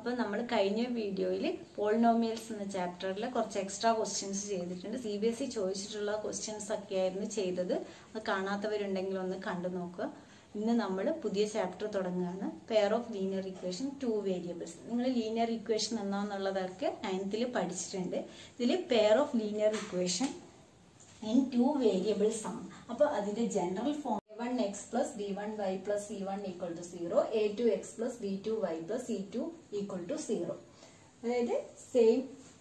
അപ്പോൾ നമ്മൾ കഴിഞ്ഞ വീഡിയോയിൽ പോളിനോമിയൽസ് എന്ന ചാപ്റ്ററിൽ കുറച്ച് എക്സ്ട്രാ ക്വസ്റ്റ്യൻസ് ചെയ്തിട്ടുണ്ട് സി ബി എസ് ഇ ചോദിച്ചിട്ടുള്ള ക്വസ്റ്റ്യൻസ് ഒക്കെ ആയിരുന്നു ചെയ്തത് അത് കാണാത്തവരുണ്ടെങ്കിൽ ഒന്ന് കണ്ടു നോക്കുക ഇന്ന് നമ്മൾ പുതിയ ചാപ്റ്റർ തുടങ്ങുകയാണ് pair of linear equation two variables നിങ്ങൾ ലീനിയർ ഇക്വേഷൻ എന്നാന്നുള്ളതൊക്കെ നയൻത്തിൽ പഠിച്ചിട്ടുണ്ട് ഇതിൽ pair of linear equation in two variables ആണ് അപ്പോൾ അതിന്റെ general form a one x plus b one y plus c one equal to zero a two x plus b two y plus c two equal to zero അതായത് same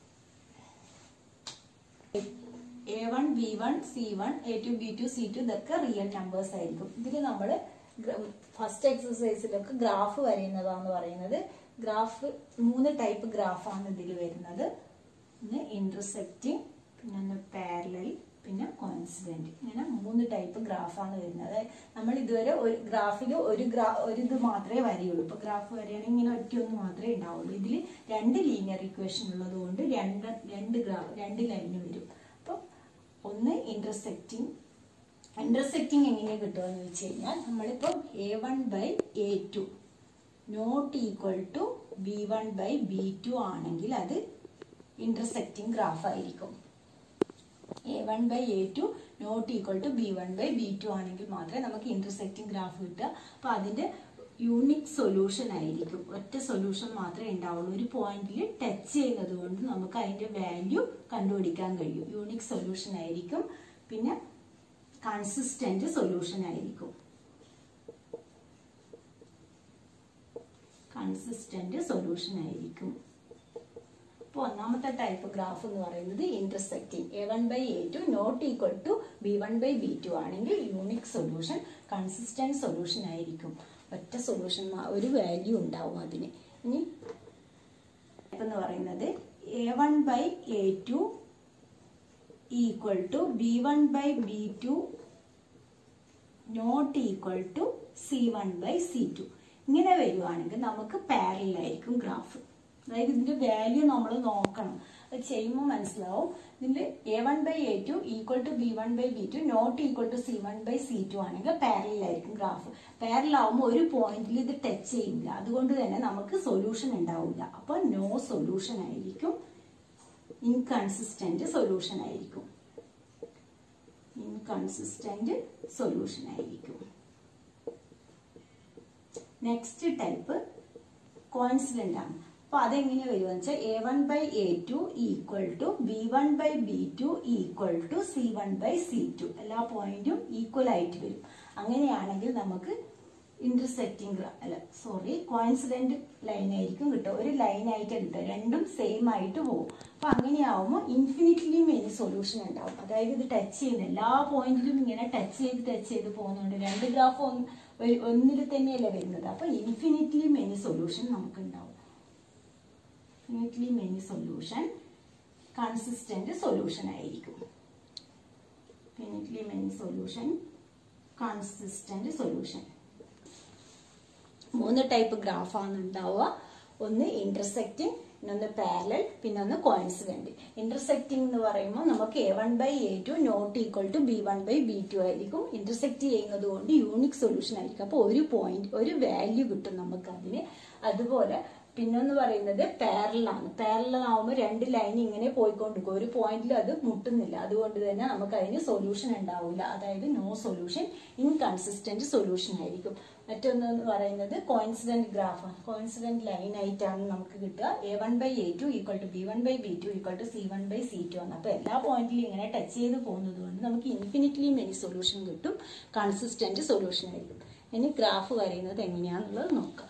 a one b one c one a two b two c two ഇതൊക്കെ real numbers ആയിരിക്കും ഇതിൽ നമ്മൾ first എക്സസൈസിലൊക്കെ graph വരയുന്നതാന്ന് പറയുന്നത് graph മൂന്ന് type ഗ്രാഫാണ് ഇതിൽ വരുന്നത് ഒന്ന് ഇന്റർസെക്റ്റിംഗ് പിന്നെ ഒന്ന് പാരലൽ പിന്നെ കോൺസിഡന്റ് ഇങ്ങനെ മൂന്ന് ടൈപ്പ് ഗ്രാഫാണ് വരുന്നത് അതായത് നമ്മൾ ഇതുവരെ ഒരു ഗ്രാഫിൽ ഒരു ഗ്രാ ഒരു ഇത് മാത്രമേ വരെയുള്ളൂ ഇപ്പൊ ഗ്രാഫ് വരികയാണെങ്കിൽ ഇങ്ങനെ ഒറ്റയൊന്ന് മാത്രമേ ഉണ്ടാവുള്ളൂ ഇതിൽ രണ്ട് ലീനിയർ ഇക്വേഷൻ ഉള്ളത് കൊണ്ട് രണ്ട് രണ്ട് ഗ്രാഫ് രണ്ട് ലൈന് വരും അപ്പം ഒന്ന് ഇന്റർസെക്റ്റിംഗ് ഇന്റർസെക്റ്റിംഗ് എങ്ങനെ കിട്ടുമെന്ന് വെച്ച് കഴിഞ്ഞാൽ നമ്മളിപ്പം a one by a two not equal to b one by b two ആണെങ്കിൽ അത് ഇന്റർസെക്റ്റിംഗ് ഗ്രാഫ് ആയിരിക്കും a one by a two not equal to b one by b two ആണെങ്കിൽ മാത്രമേ നമുക്ക് ഇന്റർസെക്റ്റിംഗ് ഗ്രാഫ് കിട്ടുക അപ്പൊ അതിന്റെ യൂണിക് സൊല്യൂഷൻ ആയിരിക്കും ഒറ്റ സൊല്യൂഷൻ മാത്രമേ ഉണ്ടാവുള്ളൂ ഒരു പോയിന്റിൽ ടച്ച് ചെയ്യുന്നത് കൊണ്ട് നമുക്ക് അതിന്റെ വാല്യൂ കണ്ടുപിടിക്കാൻ കഴിയും യൂണിക് സൊല്യൂഷൻ ആയിരിക്കും പിന്നെ കൺസിസ്റ്റന്റ് സൊല്യൂഷൻ ആയിരിക്കും കൺസിസ്റ്റന്റ് സൊല്യൂഷൻ ആയിരിക്കും അപ്പോൾ ഒന്നാമത്തെ ടൈപ്പ് ഗ്രാഫ് എന്ന് പറയുന്നത് intersecting a one by a two not equal to b one by b two ആണെങ്കിൽ യൂണിക് സൊല്യൂഷൻ കൺസിസ്റ്റന്റ് സൊല്യൂഷൻ ആയിരിക്കും ഒറ്റ സൊല്യൂഷൻ ഒരു വാല്യൂ ഉണ്ടാവും അതിന് ഇനി എന്ന് പറയുന്നത് a one by a two equal to b one by b two not equal to c one by c two ഇങ്ങനെ വരുവാണെങ്കിൽ നമുക്ക് പാരലായിരിക്കും ഗ്രാഫ് അതായത് ഇതിന്റെ വാല്യൂ നമ്മൾ നോക്കണം അത് ചെയ്യുമ്പോൾ മനസ്സിലാവും ഇതിന്റെ a one by a two equal to b one by b two not equal to c one by c two ആണെങ്കിൽ പാരലായിരിക്കും ഗ്രാഫ് പാരലാവുമ്പോൾ ഒരു പോയിന്റിൽ ഇത് ടച്ച് ചെയ്യില്ല അതുകൊണ്ട് തന്നെ നമുക്ക് സൊല്യൂഷൻ ഉണ്ടാവില്ല അപ്പൊ നോ സൊല്യൂഷൻ ആയിരിക്കും ഇൻകൺസിസ്റ്റന്റ് സൊല്യൂഷൻ ആയിരിക്കും ഇൻകൺസിസ്റ്റന്റ് സൊല്യൂഷൻ ആയിരിക്കും നെക്സ്റ്റ് ടൈപ്പ് കോൺസിഡന്റ് ആണ് അപ്പൊ അതെങ്ങനെ വരുമെന്ന് വെച്ചാൽ a one by a two equal to b one by b two equal to c one by c two എല്ലാ പോയിന്റും ഈക്വൽ ആയിട്ട് വരും അങ്ങനെയാണെങ്കിൽ നമുക്ക് ഇന്റർസെക്റ്റിംഗ് അല്ല സോറി കോയിൻസിഡന്റ് ലൈൻ ആയിരിക്കും കിട്ടുക ഒരു ലൈൻ ആയിട്ട് കിട്ടുക രണ്ടും സെയിം ആയിട്ട് പോകും അപ്പൊ അങ്ങനെയാവുമ്പോൾ ഇൻഫിനിറ്റ്ലി മെനി സൊല്യൂഷൻ ഉണ്ടാവും അതായത് ഇത് ടച്ച് ചെയ്യുന്ന എല്ലാ പോയിന്റിലും ഇങ്ങനെ ടച്ച് ചെയ്ത് ടച്ച് ചെയ്ത് പോകുന്നുണ്ട് രണ്ട് ഗ്രാഫ് ഒന്നിൽ തന്നെയല്ലേ വരുന്നത് അപ്പൊ ഇൻഫിനിറ്റ്ലി മെനി സൊല്യൂഷൻ നമുക്ക് ഉണ്ടാവും infinitely many solution consistent solution ആയിരിക്കും infinitely many solution consistent solution മൂന്ന് ടൈപ്പ് ഗ്രാഫാണ് ഉണ്ടാവുക ഒന്ന് ഇന്റർസെക്റ്റിംഗ് പിന്നെ പാരലൽ പിന്നെ ഒന്ന് കോയിൻസിഡന്റ് ഇന്റർസെക്റ്റിംഗ് എന്ന് പറയുമ്പോൾ നമുക്ക് a one by a two not equal to b one by b two ആയിരിക്കും ഇന്റർസെക്ട് ചെയ്യുന്നത് കൊണ്ട് യൂണിക് സൊല്യൂഷൻ ആയിരിക്കും അപ്പോൾ ഒരു പോയിന്റ് ഒരു വാല്യൂ കിട്ടും നമുക്ക് അതിന് അതുപോലെ പിന്നെന്ന് പറയുന്നത് പാരലാണ് പാരലൽ ആവുമ്പോൾ രണ്ട് ലൈൻ ഇങ്ങനെ പോയിക്കൊണ്ടിരിക്കും ഒരു പോയിന്റിൽ അത് മുട്ടുന്നില്ല അതുകൊണ്ട് തന്നെ നമുക്ക് അതിന് സൊല്യൂഷൻ ഉണ്ടാവില്ല അതായത് നോ സൊല്യൂഷൻ ഇൻകൺസിസ്റ്റന്റ് സൊല്യൂഷൻ ആയിരിക്കും മറ്റൊന്ന് എന്ന് പറയുന്നത് കോയിൻസിഡന്റ് ഗ്രാഫാണ് കോയിൻസിഡന്റ് ലൈൻ ആയിട്ടാണ് നമുക്ക് കിട്ടുക a one by a two equal to b one by b two equal to c one by c two ആണ് അപ്പൊ എല്ലാ പോയിന്റിലും ഇങ്ങനെ ടച്ച് ചെയ്ത് പോകുന്നത് കൊണ്ട് നമുക്ക് ഇൻഫിനിറ്റ്ലി മെനി സൊല്യൂഷൻ കിട്ടും കൺസിസ്റ്റന്റ് സൊല്യൂഷൻ ആയിരിക്കും ഇനി ഗ്രാഫ് വരയുന്നത് എങ്ങനെയാണെന്നുള്ളത് നോക്കാം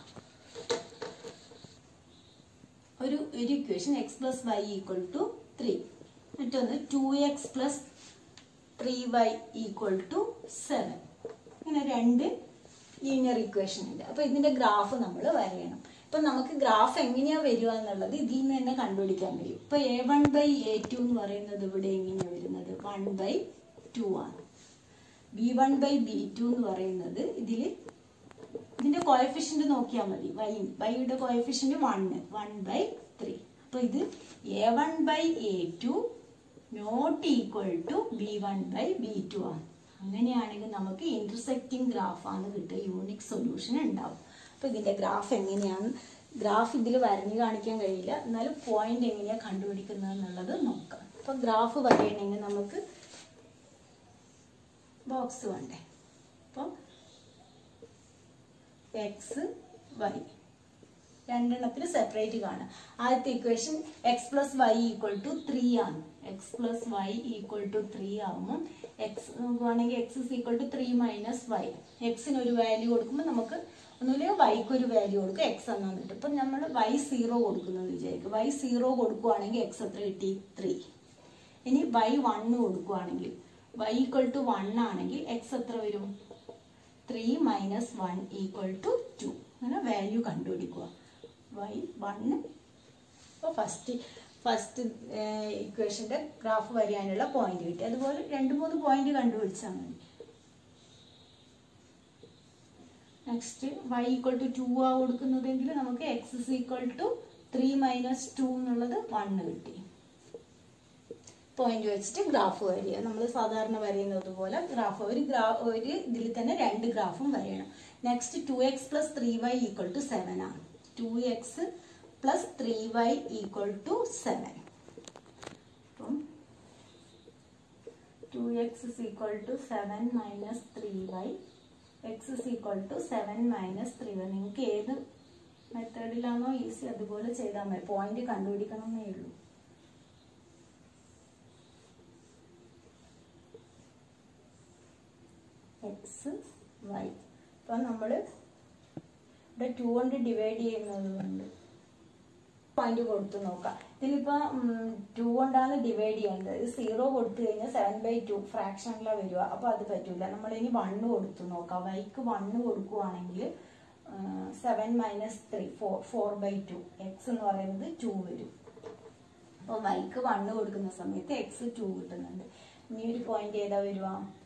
ഒരു ഒരു equation x plus y equal to three മറ്റൊന്ന് two x plus three y equal to seven ഇങ്ങനെ രണ്ട് ലീനിയർ ഇക്വേഷൻ ഉണ്ട് അപ്പൊ ഇതിന്റെ ഗ്രാഫ് നമ്മൾ വരയണം ഇപ്പൊ നമുക്ക് ഗ്രാഫ് എങ്ങനെയാ വരിക എന്നുള്ളത് ഇതിൽ നിന്ന് തന്നെ കണ്ടുപിടിക്കാൻ കഴിയും ഇപ്പൊ a one by a two എന്ന് പറയുന്നത് ഇവിടെ എങ്ങനെയാ വരുന്നത് വൺ ബൈ ടു ആണ് b one by b two എന്ന് പറയുന്നത് ഇതില് ഇതിന്റെ കോയഫിഷ്യന്റ് നോക്കിയാൽ മതി വൈ വൈയുടെ coefficient one one by three അപ്പൊ ഇത് a one by a two not equal to b one by b two ആണ് അങ്ങനെയാണെങ്കിൽ നമുക്ക് ഇന്റർസെക്റ്റിംഗ് ഗ്രാഫ് ആണ് കിട്ടുക യൂണിക് സൊല്യൂഷൻ ഉണ്ടാവും അപ്പൊ ഇതിന്റെ ഗ്രാഫ് എങ്ങനെയാണ് ഗ്രാഫ് ഇതിൽ വരഞ്ഞ് കാണിക്കാൻ കഴിയില്ല എന്നാലും പോയിന്റ് എങ്ങനെയാണ് കണ്ടുപിടിക്കുന്നത് എന്നുള്ളത് നോക്കാം അപ്പോൾ ഗ്രാഫ് വരയണമെങ്കിൽ നമുക്ക് ബോക്സ് വേണ്ടേ അപ്പം എക്സ് വൈ രണ്ടെണ്ണത്തിന് സെപ്പറേറ്റ് കാണാം ആദ്യത്തെ equation x plus y equal to three ആണ് x plus y equal to three ആകുമ്പോൾ എക്സ് നോക്കുവാണെങ്കിൽ x is equal to three minus y എക്സിന് ഒരു വാല്യൂ കൊടുക്കുമ്പോൾ നമുക്ക് ഒന്നുമില്ലെങ്കിൽ വൈക്ക് ഒരു വാല്യൂ കൊടുക്കും എക്സ് എന്നാണ് കിട്ടും ഇപ്പം നമ്മൾ വൈ സീറോ കൊടുക്കുന്നത് വിചാരിക്കും വൈ സീറോ കൊടുക്കുവാണെങ്കിൽ എക്സ് എത്ര കിട്ടി ത്രീ ഇനി വൈ വണ്ണ് കൊടുക്കുവാണെങ്കിൽ വൈ ഈക്വൽ ടു വൺ ആണെങ്കിൽ എക്സ് എത്ര വരും three minus one equal to two അങ്ങനെ വാല്യൂ കണ്ടുപിടിക്കുക വൈ വണ്ണ് അപ്പോൾ ഫസ്റ്റ് ഫസ്റ്റ് ഇക്വേഷൻ്റെ ഗ്രാഫ് വരാനുള്ള പോയിന്റ് കിട്ടി അതുപോലെ രണ്ട് മൂന്ന് പോയിന്റ് കണ്ടുപിടിച്ചാൽ മതി next y equal to two ആ കൊടുക്കുന്നതെങ്കിൽ നമുക്ക് x is equal to three minus two എന്നുള്ളത് വണ്ണ് കിട്ടി പോയിന്റ് വെച്ചിട്ട് ഗ്രാഫ് വരിക നമ്മൾ സാധാരണ വരയുന്നത് പോലെ ഗ്രാഫ് ഒരു ഗ്രാ ഒരു ഇതിൽ തന്നെ രണ്ട് ഗ്രാഫും വരയണം next two x plus three y equal to seven ആണ് two x plus three y equal to seven അപ്പം two x is equal to seven minus three y x is equal to seven minus three y നിങ്ങൾക്ക് ഏത് മെത്തേഡിലാണോ easy അതുപോലെ ചെയ്താൽ മതി point കണ്ടുപിടിക്കണം എന്നേ ഉള്ളൂ എക്സ് വൈ അപ്പം നമ്മൾ ഇവിടെ ടു കൊണ്ട് ഡിവൈഡ് ചെയ്യുന്നത് കൊണ്ട് പോയിന്റ് കൊടുത്ത് നോക്കാം ഇതിലിപ്പോൾ ടു കൊണ്ടാണ് ഡിവൈഡ് ചെയ്യേണ്ടത് ഇത് സീറോ കൊടുത്തു കഴിഞ്ഞാൽ സെവൻ ബൈ ടു ഫ്രാക്ഷനിലാണ് വരിക അപ്പോൾ അത് പറ്റൂല നമ്മളിനി വണ്ണ് കൊടുത്ത് നോക്കാം വൈക്ക് വണ്ണ് കൊടുക്കുവാണെങ്കിൽ seven minus three four four by two x എന്ന് പറയുന്നത് ടു വരും അപ്പോൾ വൈക്ക് വണ്ണ് കൊടുക്കുന്ന സമയത്ത് എക്സ് ടു കിട്ടുന്നുണ്ട് ഇനി ഒരു പോയിന്റ് ഏതാ വരുക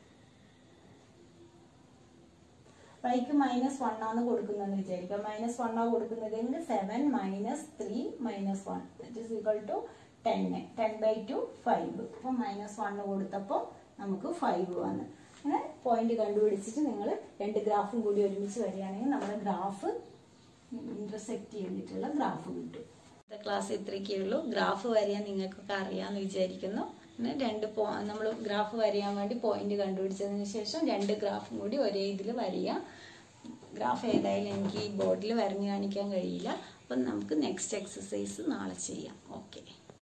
വൈക്ക് മൈനസ് വൺ ആണ് കൊടുക്കുന്നതെന്ന് വിചാരിക്കുക മൈനസ് വൺ ആണ് കൊടുക്കുന്നതെങ്കിൽ seven minus three minus one that is equal to ten ten by two five അപ്പോൾ മൈനസ് വണ്ണ് കൊടുത്തപ്പോൾ നമുക്ക് ഫൈവ് വന്ന് അങ്ങനെ പോയിന്റ് കണ്ടുപിടിച്ചിട്ട് നിങ്ങൾ രണ്ട് ഗ്രാഫും കൂടി ഒരുമിച്ച് വരികയാണെങ്കിൽ നമ്മുടെ ഗ്രാഫ് ഇന്റർസെക്ട് ചെയ്തിട്ടുള്ള ഗ്രാഫ് കിട്ടും ഇന്നത്തെ ക്ലാസ് ഇത്രയൊക്കെ ഉള്ളൂ ഗ്രാഫ് വരയാൻ നിങ്ങൾക്കൊക്കെ അറിയാമെന്ന് വിചാരിക്കുന്നു പിന്നെ രണ്ട് പോ നമ്മൾ ഗ്രാഫ് വരയാൻ വേണ്ടി പോയിന്റ് കണ്ടുപിടിച്ചതിന് ശേഷം രണ്ട് ഗ്രാഫും കൂടി ഒരേ ഇതിൽ വരയാം ഗ്രാഫ് ഏതായാലും എനിക്ക് ഈ ബോർഡിൽ വരഞ്ഞു കാണിക്കാൻ കഴിയില്ല അപ്പം നമുക്ക് നെക്സ്റ്റ് എക്സസൈസ് നാളെ ചെയ്യാം ഓക്കെ